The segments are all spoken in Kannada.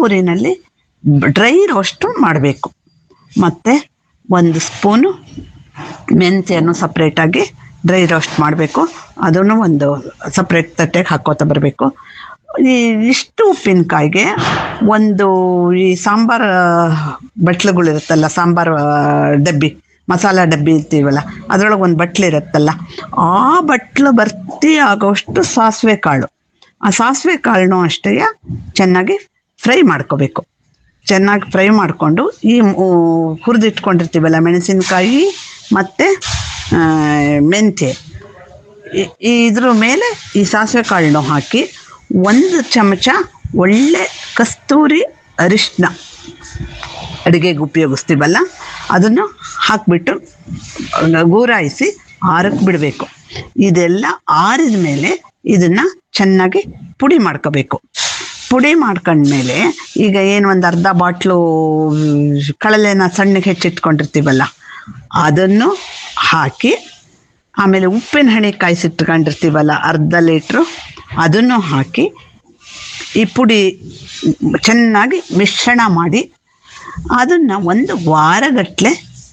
ಊರಿನಲ್ಲಿ ಡ್ರೈ ರೋಸ್ಟು ಮಾಡಬೇಕು ಮತ್ತು ಒಂದು ಸ್ಪೂನು ಮೆಂತ್ಯನು ಸಪ್ರೇಟಾಗಿ ಡ್ರೈ ರೋಸ್ಟ್ ಮಾಡಬೇಕು ಅದನ್ನು ಒಂದು ಸಪ್ರೇಟ್ ತಟ್ಟೆಗೆ ಹಾಕೋತಾ ಬರಬೇಕು ಈ ಇಷ್ಟು ಉಪ್ಪಿನಕಾಯಿಗೆ ಒಂದು ಈ ಸಾಂಬಾರು ಬಟ್ಲುಗಳಿರುತ್ತಲ್ಲ ಸಾಂಬಾರು ಆ, ಡಬ್ಬಿ ಮಸಾಲ ಡಬ್ಬಿ ಇರ್ತೀವಲ್ಲ ಅದರೊಳಗೆ ಒಂದು ಬಟ್ಲು ಇರುತ್ತಲ್ಲ ಆ ಬಟ್ಲು ಭರ್ತಿ ಆಗೋಷ್ಟು ಸಾಸಿವೆ ಕಾಳು ಆ ಸಾಸಿವೆ ಕಾಳನ್ನು ಅಷ್ಟೇ ಚೆನ್ನಾಗಿ ಫ್ರೈ ಮಾಡ್ಕೋಬೇಕು ಚೆನ್ನಾಗಿ ಫ್ರೈ ಮಾಡಿಕೊಂಡು ಈ ಹುರಿದಿಟ್ಕೊಂಡಿರ್ತೀವಲ್ಲ ಮೆಣಸಿನಕಾಯಿ ಮತ್ತು ಮೆಂತ್ಯ ಈ- ಈ ಇದ್ರ ಮೇಲೆ ಈ ಸಾಸಿವೆ ಕಾಳನ್ನು ಹಾಕಿ ಒಂದು ಚಮಚ ಒಳ್ಳೆ ಕಸ್ತೂರಿ ಅರಿಶಿನ ಅಡುಗೆಗೆ ಉಪಯೋಗಿಸ್ತೀವಲ್ಲ ಅದನ್ನು ಹಾಕಿಬಿಟ್ಟು ಗೂರಾಯಿಸಿ ಆರಕ್ಕೆ ಬಿಡಬೇಕು ಇದೆಲ್ಲ ಆರಿದ ಮೇಲೆ ಇದನ್ನು ಚೆನ್ನಾಗಿ ಪುಡಿ ಮಾಡ್ಕೋಬೇಕು ಪುಡಿ ಮಾಡ್ಕೊಂಡ್ಮೇಲೆ ಈಗ ಏನು ಒಂದು ಅರ್ಧ ಬಾಟ್ಲು ಕಳಲೆನ ಸಣ್ಣಗೆ ಹೆಚ್ಚಿಟ್ಕೊಂಡಿರ್ತೀವಲ್ಲ ಅದನ್ನು ಹಾಕಿ ಆಮೇಲೆ ಉಪ್ಪಿನ ಹಣಿ ಕಾಯಿಸಿಟ್ಕೊಂಡಿರ್ತೀವಲ್ಲ ಅರ್ಧ ಲೀಟ್ರು ಅದನ್ನು ಹಾಕಿ ಈ ಪುಡಿ ಚೆನ್ನಾಗಿ ಮಿಶ್ರಣ ಮಾಡಿ ಅದನ್ನು ಒಂದು ವಾರಗಟ್ಟಲೆ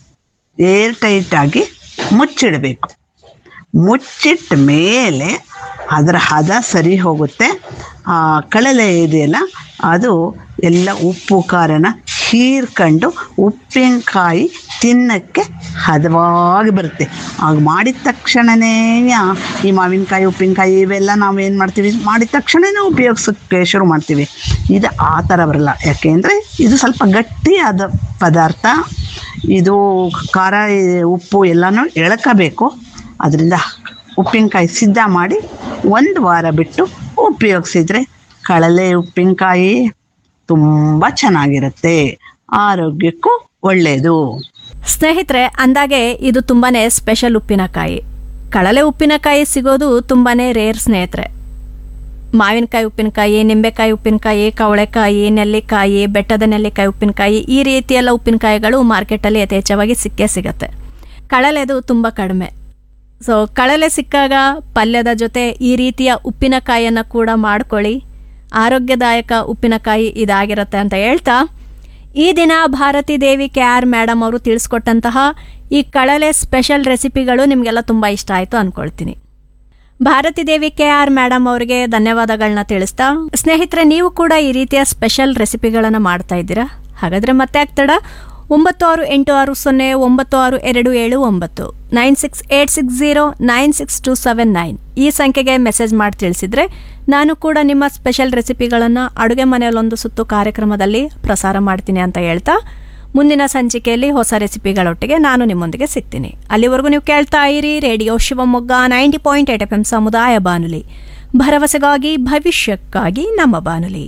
ಏರ್ ಟೈಟಾಗಿ ಮುಚ್ಚಿಡಬೇಕು ಮುಚ್ಚಿಟ್ಟ ಮೇಲೆ ಅದರ ಹದ ಸರಿ ಹೋಗುತ್ತೆ ಆ ಕಳಲೆ ಇದೆಯಲ್ಲ ಅದು ಎಲ್ಲ ಉಪ್ಪು ಖಾರನ ಹೀರ್ಕೊಂಡು ಉಪ್ಪಿನಕಾಯಿ ತಿನ್ನಕ್ಕೆ ಹದವಾಗಿ ಬರುತ್ತೆ ಆಗ ಮಾಡಿದ ತಕ್ಷಣವೇ ಈ ಮಾವಿನಕಾಯಿ ಉಪ್ಪಿನಕಾಯಿ ಇವೆಲ್ಲ ನಾವು ಏನು ಮಾಡ್ತೀವಿ ಮಾಡಿದ ತಕ್ಷಣವೇ ಉಪಯೋಗಿಸೋಕ್ಕೆ ಶುರು ಮಾಡ್ತೀವಿ ಇದು ಆ ಥರ ಬರಲ್ಲ ಯಾಕೆಂದರೆ ಇದು ಸ್ವಲ್ಪ ಗಟ್ಟಿಯಾದ ಪದಾರ್ಥ ಇದು ಖಾರ ಉಪ್ಪು ಎಲ್ಲನೂ ಎಳ್ಕೋಬೇಕು ಅದರಿಂದ ಉಪ್ಪಿನಕಾಯಿ ಸಿದ್ಧ ಮಾಡಿ ಒಂದು ವಾರ ಬಿಟ್ಟು ಉಪಯೋಗಿಸಿದ್ರೆ ಕಳಲೆ ಉಪ್ಪಿನಕಾಯಿ ತುಂಬ ಚೆನ್ನಾಗಿರುತ್ತೆ ಆರೋಗ್ಯಕ್ಕೂ ಒಳ್ಳೆಯದು ಸ್ನೇಹಿತರೆ ಅಂದಾಗೆ ಇದು ತುಂಬಾನೇ ಸ್ಪೆಷಲ್ ಉಪ್ಪಿನಕಾಯಿ ಕಳಲೆ ಉಪ್ಪಿನಕಾಯಿ ಸಿಗೋದು ತುಂಬಾನೇ ರೇರ್ ಸ್ನೇಹಿತರೆ ಮಾವಿನಕಾಯಿ ಉಪ್ಪಿನಕಾಯಿ ನಿಂಬೆಕಾಯಿ ಉಪ್ಪಿನಕಾಯಿ ಕವಳೆಕಾಯಿ ನೆಲ್ಲಿಕಾಯಿ ಬೆಟ್ಟದ ನೆಲ್ಲಿಕಾಯಿ ಉಪ್ಪಿನಕಾಯಿ ಈ ರೀತಿಯೆಲ್ಲ ಉಪ್ಪಿನಕಾಯಿಗಳು ಮಾರ್ಕೆಟಲ್ಲಿ ಯಥೇಚ್ಛವಾಗಿ ಸಿಕ್ಕೇ ಸಿಗತ್ತೆ ಕಳಲೆದು ತುಂಬ ಕಡಿಮೆ ಸೊ ಕಳಲೆ ಸಿಕ್ಕಾಗ ಪಲ್ಯದ ಜೊತೆ ಈ ರೀತಿಯ ಉಪ್ಪಿನಕಾಯಿಯನ್ನು ಕೂಡ ಮಾಡ್ಕೊಳ್ಳಿ ಆರೋಗ್ಯದಾಯಕ ಉಪ್ಪಿನಕಾಯಿ ಇದಾಗಿರುತ್ತೆ ಅಂತ ಹೇಳ್ತಾ ಈ ದಿನ Bharathi Devi K R madam ಅವರು ತಿಳಿಸ್ಕೊಟ್ಟಂತಹ ಈ ಕಳಲೆ ಸ್ಪೆಷಲ್ ರೆಸಿಪಿಗಳು ನಿಮಗೆಲ್ಲ ತುಂಬ ಇಷ್ಟ ಆಯಿತು ಅಂದ್ಕೊಳ್ತೀನಿ Bharathi Devi K R madam ಅವರಿಗೆ ಧನ್ಯವಾದಗಳನ್ನ ತಿಳಿಸ್ತಾ ಸ್ನೇಹಿತರೆ ನೀವು ಕೂಡ ಈ ರೀತಿಯ ಸ್ಪೆಷಲ್ ರೆಸಿಪಿಗಳನ್ನು ಮಾಡ್ತಾ ಇದ್ದೀರಾ ಹಾಗಾದರೆ ಮತ್ತೆ ಆಗ್ತಡ ಒಂಬತ್ತು ಆರು ಎಂಟು ಆರು ಸೊನ್ನೆ ಒಂಬತ್ತು ಆರು ಎರಡು ಏಳು ಒಂಬತ್ತು nine six eight six zero nine six two seven nine ಈ ಸಂಖ್ಯೆಗೆ ಮೆಸೇಜ್ ಮಾಡಿ ತಿಳಿಸಿದ್ರೆ ನಾನು ಕೂಡ ನಿಮ್ಮ ಸ್ಪೆಷಲ್ ರೆಸಿಪಿಗಳನ್ನು ಅಡುಗೆ ಮನೆಯಲ್ಲೊಂದು ಸುತ್ತು ಕಾರ್ಯಕ್ರಮದಲ್ಲಿ ಪ್ರಸಾರ ಮಾಡ್ತೀನಿ ಅಂತ ಹೇಳ್ತಾ ಮುಂದಿನ ಸಂಚಿಕೆಯಲ್ಲಿ ಹೊಸ ರೆಸಿಪಿಗಳೊಟ್ಟಿಗೆ ನಾನು ನಿಮ್ಮೊಂದಿಗೆ ಸಿಗ್ತೀನಿ ಅಲ್ಲಿವರೆಗೂ ನೀವು ಕೇಳ್ತಾ ಇರಿ radio Shivamogga ninety point eight F M ಸಮುದಾಯ ಬಾನುಲಿ ಭರವಸೆಗಾಗಿ ಭವಿಷ್ಯಕ್ಕಾಗಿ ನಮ್ಮ ಬಾನುಲಿ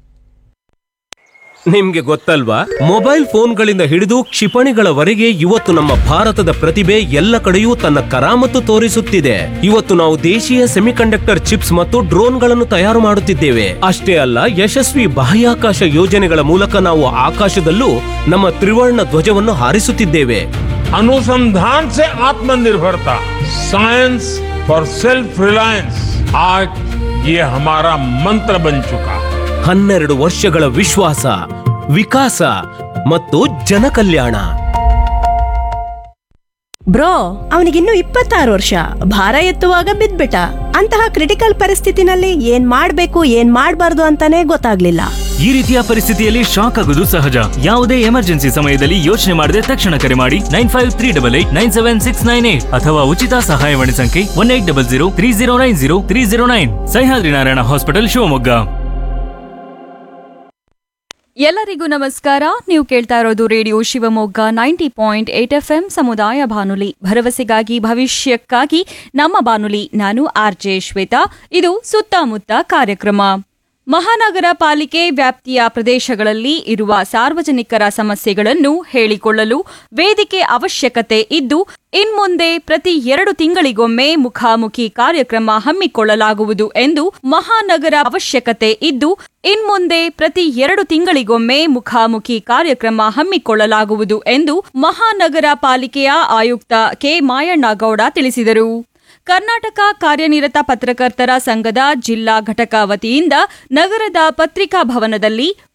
ನಿಮ್ಗೆ ಗೊತ್ತಲ್ವಾ ಮೊಬೈಲ್ ಫೋನ್ಗಳಿಂದ ಹಿಡಿದು ಕ್ಷಿಪಣಿಗಳವರೆಗೆ ಇವತ್ತು ನಮ್ಮ ಭಾರತದ ಪ್ರತಿಭೆ ಎಲ್ಲ ಕಡೆಯೂ ತನ್ನ ಕರಾಮತ್ತು ತೋರಿಸುತ್ತಿದೆ ಇವತ್ತು ನಾವು ದೇಶೀಯ ಸೆಮಿಕಂಡಕ್ಟರ್ ಚಿಪ್ಸ್ ಮತ್ತು ಡ್ರೋನ್ಗಳನ್ನು ತಯಾರು ಮಾಡುತ್ತಿದ್ದೇವೆ ಅಷ್ಟೇ ಅಲ್ಲ ಯಶಸ್ವಿ ಬಾಹ್ಯಾಕಾಶ ಯೋಜನೆಗಳ ಮೂಲಕ ನಾವು ಆಕಾಶದಲ್ಲೂ ನಮ್ಮ ತ್ರಿವರ್ಣ ಧ್ವಜವನ್ನು ಹಾರಿಸುತ್ತಿದ್ದೇವೆ अनुसंधान से आत्मनिर्भरता साइंस फॉर सेल्फ रिलायंस आज ये हमारा मंत्र बन चुका है ಹನ್ನೆರಡು ವರ್ಷಗಳ ವಿಶ್ವಾಸ ವಿಕಾಸ ಮತ್ತು ಜನಕಲ್ಯಾಣ ಬ್ರೋ ಅವನಿಗಿನ್ನೂ ಇಪ್ಪತ್ತಾರು ವರ್ಷ ಭಾರ ಎತ್ತುವಾಗ ಬಿದ್ಬಿಟ್ಟ ಅಂತಹ ಕ್ರಿಟಿಕಲ್ ಪರಿಸ್ಥಿತಿನಲ್ಲಿ ಏನ್ ಮಾಡ್ಬೇಕು ಏನ್ ಮಾಡ್ಬಾರ್ದು ಅಂತಾನೆ ಗೊತ್ತಾಗ್ಲಿಲ್ಲ ಈ ರೀತಿಯ ಪರಿಸ್ಥಿತಿಯಲ್ಲಿ ಶಾಕ್ ಆಗುವುದು ಸಹಜ ಯಾವುದೇ ಎಮರ್ಜೆನ್ಸಿ ಸಮಯದಲ್ಲಿ ಯೋಚನೆ ಮಾಡದೆ ತಕ್ಷಣ ಕರೆ ಮಾಡಿ nine five three double eight nine seven six nine eight ಅಥವಾ ಉಚಿತ ಸಹಾಯವಾಣಿ ಸಂಖ್ಯೆ one eight double zero three zero nine zero three zero nine Sahyadri Narayana hospital Shivamogga ಎಲ್ಲರಿಗೂ ನಮಸ್ಕಾರ ನೀವು ಕೇಳ್ತಾ ಇರೋದು radio Shivamogga ninety point eight F M ಸಮುದಾಯ ಬಾನುಲಿ ಭರವಸೆಗಾಗಿ ಭವಿಷ್ಯಕ್ಕಾಗಿ ನಮ್ಮ ಬಾನುಲಿ ನಾನು ಆರ್ ಜೆ ಶ್ವೇತಾ ಇದು ಸುತ್ತಮುತ್ತ ಕಾರ್ಯಕ್ರಮ ಮಹಾನಗರ ಪಾಲಿಕೆ ವ್ಯಾಪ್ತಿಯ ಪ್ರದೇಶಗಳಲ್ಲಿ ಇರುವ ಸಾರ್ವಜನಿಕರ ಸಮಸ್ಯೆಗಳನ್ನು ಹೇಳಿಕೊಳ್ಳಲು ವೇದಿಕೆ ಅವಶ್ಯಕತೆ ಇದ್ದು ಇನ್ಮುಂದೆ ಪ್ರತಿ ಎರಡು ತಿಂಗಳಿಗೊಮ್ಮೆ ಮುಖಾಮುಖಿ ಕಾರ್ಯಕ್ರಮ ಹಮ್ಮಿಕೊಳ್ಳಲಾಗುವುದು ಎಂದು ಮಹಾನಗರ ಅವಶ್ಯಕತೆ ಇದ್ದು ಇನ್ಮುಂದೆ ಪ್ರತಿ ಎರಡು ತಿಂಗಳಿಗೊಮ್ಮೆ ಮುಖಾಮುಖಿ ಕಾರ್ಯಕ್ರಮ ಹಮ್ಮಿಕೊಳ್ಳಲಾಗುವುದು ಎಂದು ಮಹಾನಗರ ಪಾಲಿಕೆಯ ಆಯುಕ್ತ ಕೆ ಮಾಯಣ್ಣಗೌಡ ತಿಳಿಸಿದರು ಕರ್ನಾಟಕ ಕಾರ್ಯನಿರತ ಪತ್ರಕರ್ತರ ಸಂಘದ ಜಿಲ್ಲಾ ಘಟಕ ವತಿಯಿಂದ ನಗರದ ಪತ್ರಿಕಾ ಭವನದಲ್ಲಿ